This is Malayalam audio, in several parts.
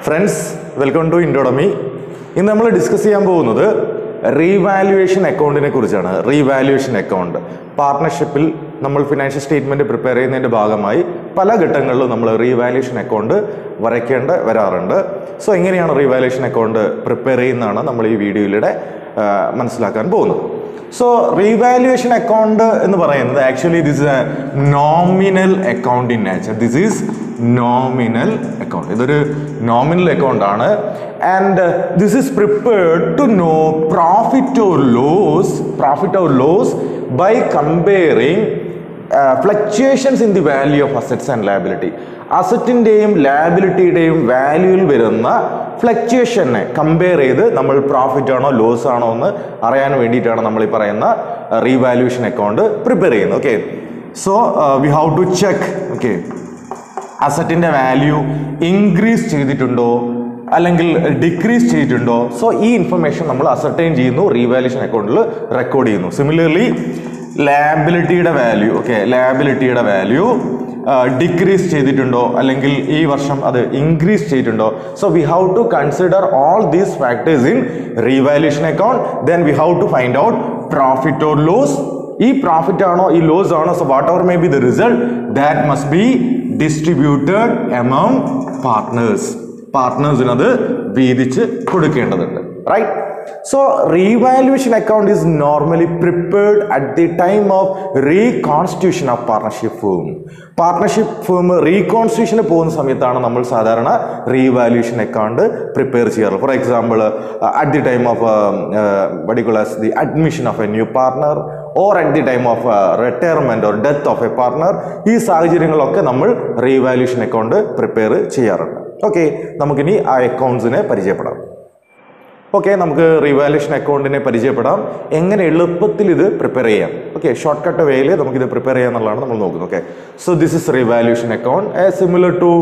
ഫ്രണ്ട്സ് വെൽക്കം ടു ഇൻഡോഡമി ഇന്ന് നമ്മൾ ഡിസ്കസ് ചെയ്യാൻ പോകുന്നത് റീവാലുവേഷൻ അക്കൗണ്ടിനെ കുറിച്ചാണ് റീവാലുവേഷൻ അക്കൗണ്ട് പാർട്ട്ണർഷിപ്പിൽ നമ്മൾ ഫിനാൻഷ്യൽ സ്റ്റേറ്റ്മെന്റ് പ്രിപ്പയർ ചെയ്യുന്നതിന്റെ ഭാഗമായി പല ഘട്ടങ്ങളിലും നമ്മൾ റീവാലുവേഷൻ അക്കൗണ്ട് വരയ്ക്കേണ്ട വരാറുണ്ട് സോ എങ്ങനെയാണ് റീവാലുവേഷൻ അക്കൗണ്ട് പ്രിപ്പയർ ചെയ്യുന്നതാണ് നമ്മൾ ഈ വീഡിയോയിലൂടെ ആ, മനസ്സിലാക്കാൻ പോകുന്നത് സോ റീവാലുവേഷൻ അക്കൗണ്ട് എന്ന് പറയുന്നത് actually this a nominal account in nature this is nominal account ഇതൊരു നോമിനൽ അക്കൗണ്ട് ആണ് and this is prepared to know profit or loss profit or loss by comparing fluctuations in the value of assets and liability അസറ്റിൻ്റെയും ലാബിലിറ്റിയുടെയും വാല്യൂവിൽ വരുന്ന ഫ്ലക്ച്വേഷനെ കമ്പയർ ചെയ്ത് നമ്മൾ പ്രോഫിറ്റ് ആണോ ലോസ് ആണോ എന്ന് അറിയാൻ വേണ്ടിയിട്ടാണ് നമ്മൾ ഈ പറയുന്ന റീവാലുവേഷൻ അക്കൗണ്ട് പ്രിപ്പയർ ചെയ്യുന്നത് okay so we how to check okay അസറ്റിന്റെ വാല്യൂ ഇൻക്രീസ് ചെയ്തിട്ടുണ്ടോ അല്ലെങ്കിൽ ഡിക്രീസ് ചെയ്തിട്ടുണ്ടോ സോ ഈ ഇൻഫർമേഷൻ നമ്മൾ അസർട്ടൈൻ ചെയ്യുന്നു റീവാലുവേഷൻ അക്കൗണ്ടിൽ റെക്കോർഡ് ചെയ്യുന്നു സിമിലർലി ലാബിലിറ്റിയുടെ വാല്യൂ ഓക്കെ ലാബിലിറ്റിയുടെ വാല്യൂ ഡിക്രീസ് ചെയ്തിട്ടുണ്ടോ അല്ലെങ്കിൽ ഈ വർഷം അത് ഇൻക്രീസ് ചെയ്തിട്ടുണ്ടോ so we how to consider all these factors in revaluation account then we how to find out profit or loss ഈ പ്രോഫിറ്റ് ആണോ ഈ ലോസ് ആണോ so whatever may be the result that must be distributed amount partners പാർട്ട്നേഴ്സിന് അത് വീതിച്ച് കൊടുക്കേണ്ടതുണ്ട് right so revaluation account is normally prepared at the time of reconstitution of partnership firm partnership firm റീകോൺസ്റ്റിറ്റ്യൂഷന് പോകുന്ന സമയത്താണ് നമ്മൾ സാധാരണ റീവാലുവേഷൻ അക്കൗണ്ട് പ്രിപ്പയർ ചെയ്യാറ് for example at the time of particulars the admission of a new partner or at the time of retirement or death of a partner ഈ സാഹചര്യങ്ങളിലൊക്കെ നമ്മൾ റീവാലുവേഷൻ അക്കൗണ്ട് പ്രിപ്പയർ ചെയ്യാറുണ്ട് ഓക്കെ നമുക്കിനി ആ അക്കൗണ്ട്സിനെ പരിചയപ്പെടാം ഓക്കെ നമുക്ക് റിവാലുവേഷൻ അക്കൗണ്ടിനെ പരിചയപ്പെടാം എങ്ങനെ എളുപ്പത്തിൽ ഇത് പ്രിപ്പയർ ചെയ്യാം ഓക്കെ ഷോർട്ട് കട്ട് വേയിൽ നമുക്കിത് പ്രിപ്പയർ ചെയ്യാം എന്നുള്ളതാണ് നമ്മൾ നോക്കുന്നത് okay so this is revaluation account similar to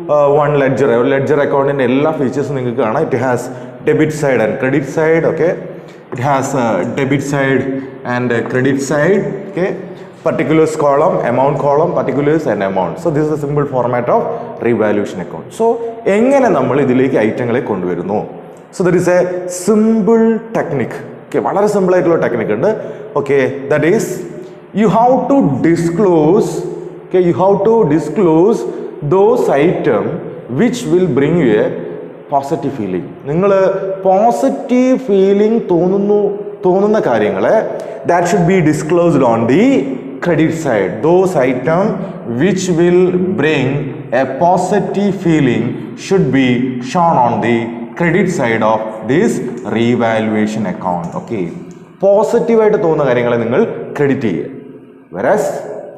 one ledger ledger അക്കൗണ്ടിൻ്റെ എല്ലാ ഫീച്ചേഴ്സും നിങ്ങൾക്ക് കാണാം it has debit side and credit side okay it has debit side and credit side okay particulars column amount column particulars and amount so this is a simple format of revaluation account so എങ്ങനെ നമ്മൾ ഇതിലേക്ക് ഐറ്റങ്ങളെ കൊണ്ടുവരുന്നു so there is a simple technique okay വളരെ സിമ്പിൾ ആയിട്ടുള്ള ടെക്നിക് ഉണ്ട് okay that is you have to disclose okay you have to disclose those item which will bring you a positive feeling നിങ്ങൾ പോസിറ്റീവ് ഫീലിംഗ് തോന്നുന്നു തോന്നുന്ന കാര്യങ്ങളെ that should be disclosed on the credit side those item which will bring a positive feeling should be shown on the credit side of this revaluation account okay പോസിറ്റീവായിട്ട് തോന്നുന്ന കാര്യങ്ങളെ നിങ്ങൾ ക്രെഡിറ്റ് ചെയ്യുക whereas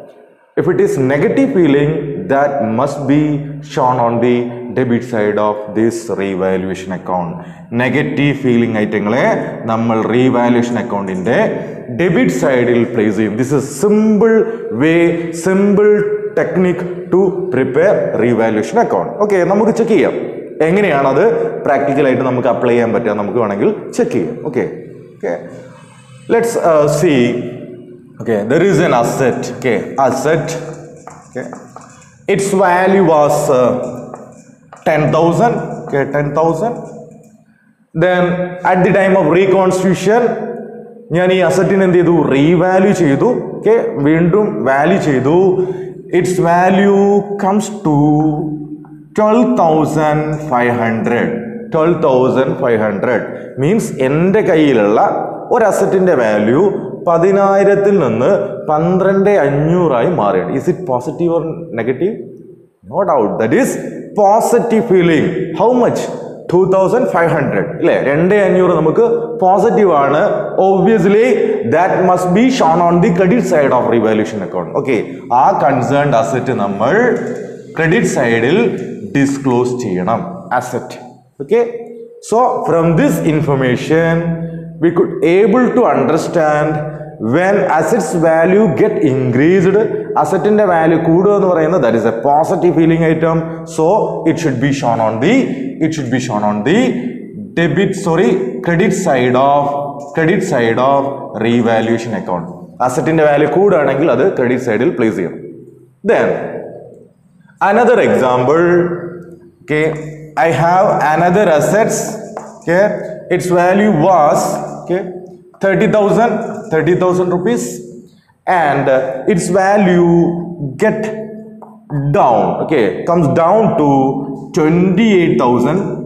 if it is negative feeling that must be shown on the debit side of this revaluation account negative feeling ഐറ്റങ്ങളെ നമ്മൾ റീവാലുവേഷൻ അക്കൗണ്ടിന്റെ ഡെബിറ്റ് സൈഡിൽ പ്ലേസ് ചെയ്യും this is simple way simple technique to prepare revaluation account okay നമുക്ക് ചെക്ക് ചെയ്യാം എങ്ങനെയാണ് അത് പ്രാക്ടിക്കലായിട്ട് നമുക്ക് അപ്ലൈ ചെയ്യാൻ പറ്റുക നമുക്ക് വേണമെങ്കിൽ ചെക്ക് ചെയ്യാം okay okay let's see okay there is an asset okay asset okay its value was uh, 10000 okay 10000 then at the time of reconstitution ഞാൻ ഈ അസറ്റിന് എന്ത് ചെയ്തു റീവാല്യൂ ചെയ്തു ഓക്കെ വീണ്ടും വാല്യൂ ചെയ്തു its value comes to twelve thousand five hundred twelve thousand five hundred means എൻ്റെ കയ്യിലുള്ള ഒരു അസറ്റിൻ്റെ വാല്യൂ പതിനായിരത്തിൽ നിന്ന് പന്ത്രണ്ട് അഞ്ഞൂറായി മാറിയാണ് is it positive or negative no doubt that is positive feeling how much two thousand five hundred അല്ലേ രണ്ട് അഞ്ഞൂറ് നമുക്ക് പോസിറ്റീവ് ആണ് obviously that must be shown on the credit side of revaluation account okay uh concerned asset നമ്മൾ ക്രെഡിറ്റ് സൈഡിൽ ഡിസ്ക്ലോസ് ചെയ്യണം asset okay so from this information we could able to understand when assets value get increased അസറ്റിന്റെ വാല്യൂ കൂടുക എന്ന് പറയുന്നത് that is a positive feeling item so it should be shown on the it should be shown on the debit sorry credit side of credit side of revaluation account അസറ്റിന്റെ വാല്യൂ കൂടുകയാണെങ്കിൽ അത് ക്രെഡിറ്റ് സൈഡിൽ പ്ലേസ് ചെയ്യണം then another example okay I have another assets. Okay, its value was okay 30,000 30,000 rupees, and uh, its value get down. Okay, comes down to 28,000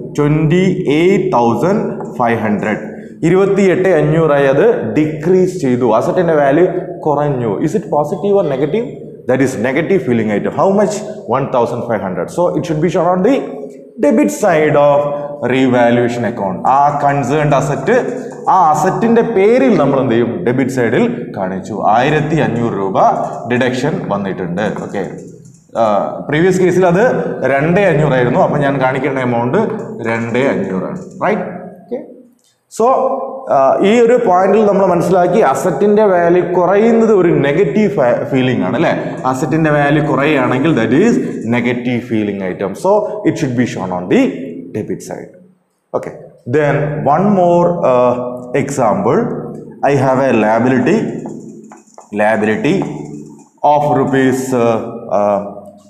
28,500. ഇരുപത്തിയെട്ട് അഞ്ഞൂറായി അത് ഡിക്രീസ് ചെയ്തു അസറ്റിന്റെ വാല്യൂ കുറഞ്ഞു is it positive or negative that is negative feeling item how much one thousand five hundred so it should be shown on the debit side of revaluation account uh concerned asset ആ അസറ്റിന്റെ പേരിൽ നമ്മൾ എന്ത് ചെയ്യും ഡെബിറ്റ് സൈഡിൽ കാണിച്ചു ആയിരത്തി അഞ്ഞൂറ് രൂപ ഡിഡക്ഷൻ വന്നിട്ടുണ്ട് ഓക്കെ പ്രീവിയസ് കേസിൽ അത് രണ്ട് അഞ്ഞൂറായിരുന്നു അപ്പം ഞാൻ കാണിക്കേണ്ട എമൗണ്ട് രണ്ട് അഞ്ഞൂറാണ് റൈറ്റ് ഓക്കെ സോ ഈ ഒരു പോയിന്റിൽ നമ്മൾ മനസ്സിലാക്കി അസറ്റിന്റെ വാല്യൂ കുറയുന്നത് ഒരു നെഗറ്റീവ് ഫീലിംഗ് ആണ് അല്ലേ അസറ്റിന്റെ വാല്യൂ കുറയുകയാണെങ്കിൽ that is negative feeling item so it should be shown on the debit side okay then one more uh, example i have a liability liability of rupees uh, uh,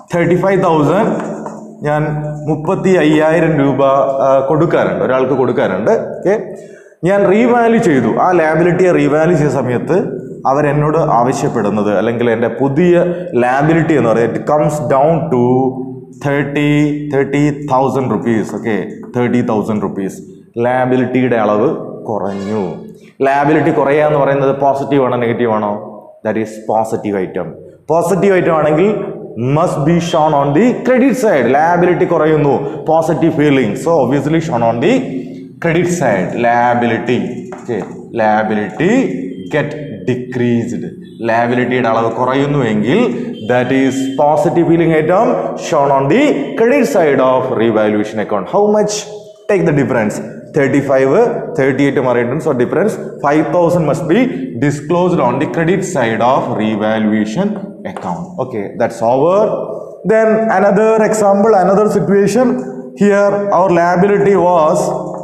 35000 ഞാൻ മുപ്പത്തി അയ്യായിരം രൂപ ആ, കൊടുക്കാറുണ്ട് ഒരാൾക്ക് കൊടുക്കാറുണ്ട് ഓക്കെ ഞാൻ റീവാല്യൂ ചെയ്തു ആ ലാബിലിറ്റിയെ റീവാല്യൂ ചെയ്ത സമയത്ത് അവരെന്നോട് ആവശ്യപ്പെടുന്നത് അല്ലെങ്കിൽ എൻ്റെ പുതിയ ലാബിലിറ്റി എന്ന് പറയുന്നത് it comes down to thirty thirty thousand rupees okay thirty thousand rupees ലാബിലിറ്റിയുടെ അളവ് കുറഞ്ഞു ലാബിലിറ്റി കുറയുക എന്ന് പറയുന്നത് പോസിറ്റീവ് ആണോ നെഗറ്റീവ് ആണോ that is positive item positive item ആണെങ്കിൽ must be shown on the credit side liability കുറയുന്നു positive feeling so obviously shown on the credit side liability okay liability get decreased ലാബിലിറ്റിയുടെ അളവ് കുറയുന്നുവെങ്കിൽ that is positive feeling item shown on the credit side of revaluation account how much take the difference thirty five thirty eight മാറിയിട്ടുണ്ട് so difference five thousand must be disclosed on the credit side of revaluation account okay that's over then another example another situation here our liability was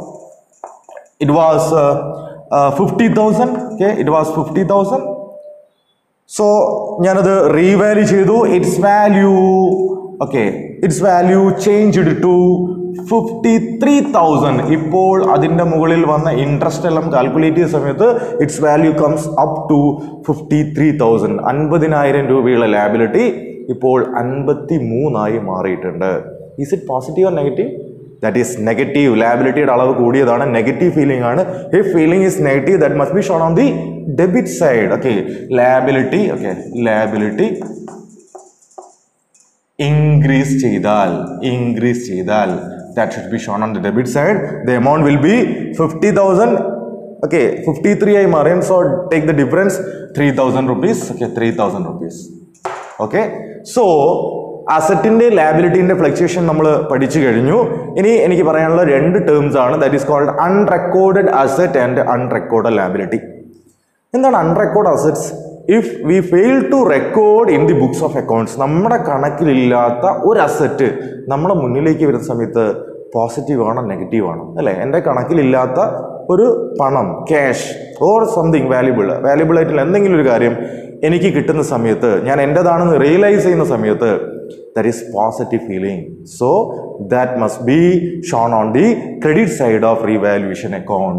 it was uh, uh, 50000 okay it was 50000 so ഞാനത് റീവാല്യൂ ചെയ്തു its value okay its value changed to fifty three thousand ഇപ്പോൾ അതിൻ്റെ മുകളിൽ വന്ന ഇൻട്രസ്റ്റ് എല്ലാം കാൽക്കുലേറ്റ് ചെയ്ത സമയത്ത് its value comes up to fifty three thousand അൻപതിനായിരം രൂപയുള്ള ലാബിലിറ്റി ഇപ്പോൾ അൻപത്തി മൂന്നായി മാറിയിട്ടുണ്ട് is it positive or negative that is negative ലാബിലിറ്റിയുടെ അളവ് കൂടിയതാണ് നെഗറ്റീവ് ഫീലിംഗ് ആണ് if feeling is negative that must be shown on the debit side okay liability okay liability increase ചെയ്താൽ ഇൻക്രീസ് ചെയ്താൽ that should be shown on the debit side the amount will be fifty thousand okay fifty three ആയി മാറിയും so take the difference three thousand rupees okay three thousand rupees okay so അസറ്റിന്റെ ലാബിലിറ്റിന്റെ ഫ്ലക്ച്വേഷൻ നമ്മൾ പഠിച്ചു കഴിഞ്ഞു ഇനി എനിക്ക് പറയാനുള്ള രണ്ട് ടേംസ് ആണ് that is called unrecorded asset and unrecorded liability എന്താണ് unrecorded assets if we fail to record in the books of accounts നമ്മുടെ കണക്കിലില്ലാത്ത ഒരു അസറ്റ് നമ്മുടെ മുന്നിലേക്ക് വരുന്ന സമയത്ത് പോസിറ്റീവ് ആണോ നെഗറ്റീവ് ആണോ അല്ലേ എൻ്റെ കണക്കിലില്ലാത്ത ഒരു പണം cash or something valuable valuable ആയിട്ടുള്ള എന്തെങ്കിലും ഒരു കാര്യം എനിക്ക് കിട്ടുന്ന സമയത്ത് ഞാൻ എൻ്റെതാണെന്ന് റിയലൈസ് ചെയ്യുന്ന സമയത്ത് that is positive feeling so that must be shown on the credit side of revaluation account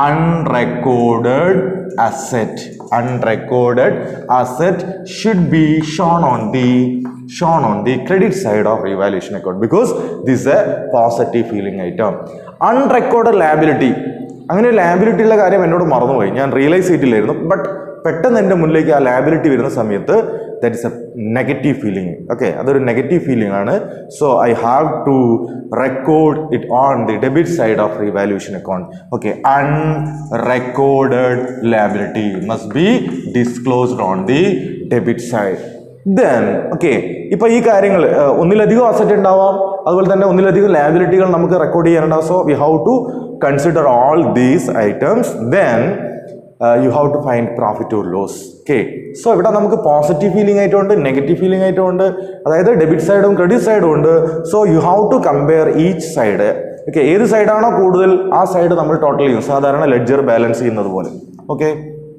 unrecorded asset unrecorded asset should be shown on the shown on the credit side of revaluation account because this is a positive feeling item unrecorded liability അങ്ങനെ ഒരു ലാബിലിറ്റി ഉള്ള കാര്യം എന്നോട് മറന്നുപോയി ഞാൻ റിയലൈസ് ചെയ്തിട്ടില്ലായിരുന്നു ബട്ട് പെട്ടെന്ന് എൻ്റെ മുന്നിലേക്ക് ആ ലാബിലിറ്റി വരുന്ന സമയത്ത് that is a negative feeling okay അതൊരു നെഗറ്റീവ് ഫീലിംഗ് ആണ് so I have to record it on the debit side of revaluation account okay unrecorded liability must be disclosed on the debit side then okay ഇപ്പൊ ഈ കാര്യങ്ങൾ ഒന്നിലധികം അസറ്റ് ഉണ്ടാവാം അതുപോലെ തന്നെ ഒന്നിലധികം ലാബിലിറ്റികൾ നമുക്ക് റെക്കോർഡ് ചെയ്യാനുണ്ടാവും so we how to consider all these items then you have to find profit or loss okay so ഇവിടെ നമുക്ക് പോസിറ്റീവ് ഫീലിംഗ് ആയിട്ടുണ്ട് നെഗറ്റീവ് ഫീലിംഗ് ആയിട്ടുണ്ട് അതായത് ഡെബിറ്റ് സൈഡും ക്രെഡിറ്റ് സൈഡും ഉണ്ട് so you have to compare each side okay ഏത് സൈഡാണോ കൂടുതൽ ആ സൈഡ് നമ്മൾ ടോട്ടൽ ചെയ്യും സാധാരണ ലെഡ്ജർ ബാലൻസ് ചെയ്യുന്നത് പോലെ okay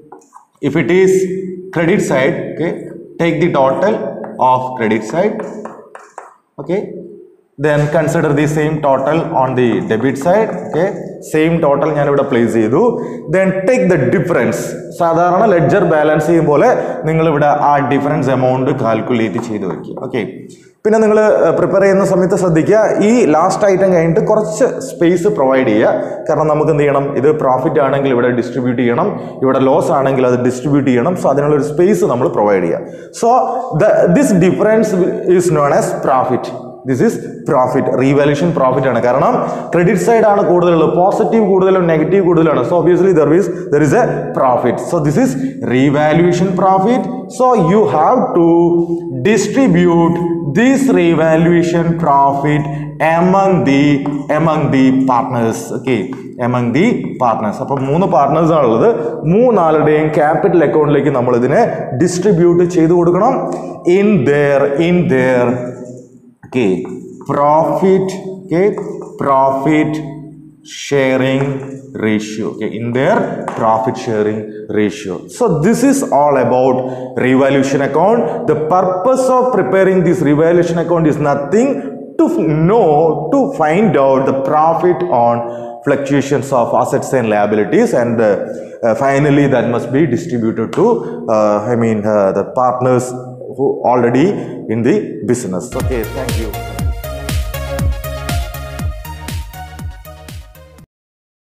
if it is credit side okay take the total of credit side okay then consider the same total on the debit side okay same total ഞാൻ ഇവിടെ പ്ലേസ് ചെയ്തു ദെൻ ടേക്ക് ദ ഡിഫറൻസ് സാധാരണ ലെഡ്ജർ ബാലൻസ് ചെയ്യും പോലെ നിങ്ങൾ ഇവിടെ ആ ഡിഫറൻസ് എമൗണ്ട് കാൽക്കുലേറ്റ് ചെയ്ത് വെക്കുക ഓക്കെ പിന്നെ നിങ്ങൾ പ്രിപ്പയർ ചെയ്യുന്ന സമയത്ത് ശ്രദ്ധിക്കുക ഈ ലാസ്റ്റ് ഐറ്റം കഴിഞ്ഞിട്ട് കുറച്ച് സ്പേസ് പ്രൊവൈഡ് ചെയ്യുക കാരണം നമുക്ക് എന്ത് ചെയ്യണം ഇത് പ്രോഫിറ്റ് ആണെങ്കിൽ ഇവിടെ ഡിസ്ട്രിബ്യൂട്ട് ചെയ്യണം ഇവിടെ ലോസ് ആണെങ്കിൽ അത് ഡിസ്ട്രിബ്യൂട്ട് ചെയ്യണം സോ അതിനുള്ള ഒരു സ്പേസ് നമ്മൾ പ്രൊവൈഡ് ചെയ്യുക so the this difference is known as profit this is profit revaluation profit ആണ് കാരണം ക്രെഡിറ്റ് സൈഡ് ആണ് കൂടുതലുള്ളത് പോസിറ്റീവ് കൂടുതലും നെഗറ്റീവ് കൂടുതലാണ് so obviously there is there is a profit so this is revaluation profit so you have to distribute this revaluation profit among the among the partners okay among the partners അപ്പം മൂന്ന് പാർട്ട്നേഴ്സ് ആണുള്ളത് മൂന്നാളുടെയും ക്യാപിറ്റൽ അക്കൗണ്ടിലേക്ക് നമ്മൾ ഇതിനെ ഡിസ്ട്രിബ്യൂട്ട് ചെയ്തു കൊടുക്കണം in there in there okay profit okay profit sharing ratio okay in their profit sharing ratio so this is all about revaluation account the purpose of preparing this revaluation account is nothing to know to find out the profit on fluctuations of assets and liabilities and uh, uh, finally that must be distributed to uh, i mean uh, the partners who already in the business okay thank you